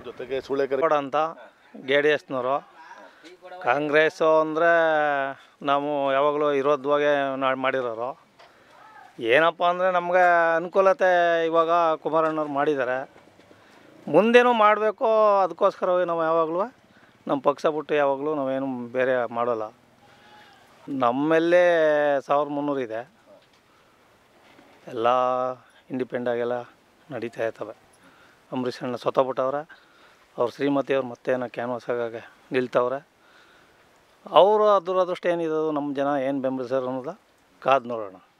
ಜೊತೆಗೆ ಸೂಳೆಕರೆ ಗೌಡ ಅಂತ J D ಎಸ್ನವರು Congress ಅಂದರೆ ನಾವು ಯಾವಾಗಲೂ ವಿರೋಧವಾಗೇ ನಾ- ಮಾಡಿರೋರು ಏನಪ್ಪ ಅಂದರೆ ನಮಗೆ ಅನುಕೂಲತೆ ಇವಾಗ ಕುಮಾರಣ್ಣವ್ರು ಮಾಡಿದ್ದಾರೆ ಮುಂದೇನೂ ಮಾಡಬೇಕು ಅದಕ್ಕೋಸ್ಕರವೇ ನಾವು ಯಾವಾಗಲೂ ನಮ್ಮ ಪಕ್ಷ ಬಿಟ್ಟು ಯಾವಾಗಲೂ ನಾವೇನು ಬೇರೆ ಮಾಡೋಲ್ಲ ನಮ್ಮಲ್ಲೇ ಸಾವಿರದ ಮುನ್ನೂರು ಇದೆ ಎಲ್ಲ ಇಂಡಿಪೆಂಡಾಗೆಲ್ಲ ನಡೀತಾ ಇರ್ತವೆ ಅಂಬರೀಷ್ ಅಣ್ಣ ಸತ್ತೋಗ್ಬಿಟ್ಟವ್ರೆ ಅವ್ರ ಶ್ರೀಮತಿಯವ್ರು ಮತ್ತೇನೋ ಕ್ಯಾನ್ವಾಸ್ ಆಗಾಗ ನಿಲ್ತವ್ರೆ ಅವರು ದುರದೃಷ್ಟ ಏನಿದೆ ನಮ್ಮ ಜನ ಏನು ಬೆಂಬಲಿಸ್ಯಾರ ಅನ್ನೋದು ಕಾದು ನೋಡೋಣ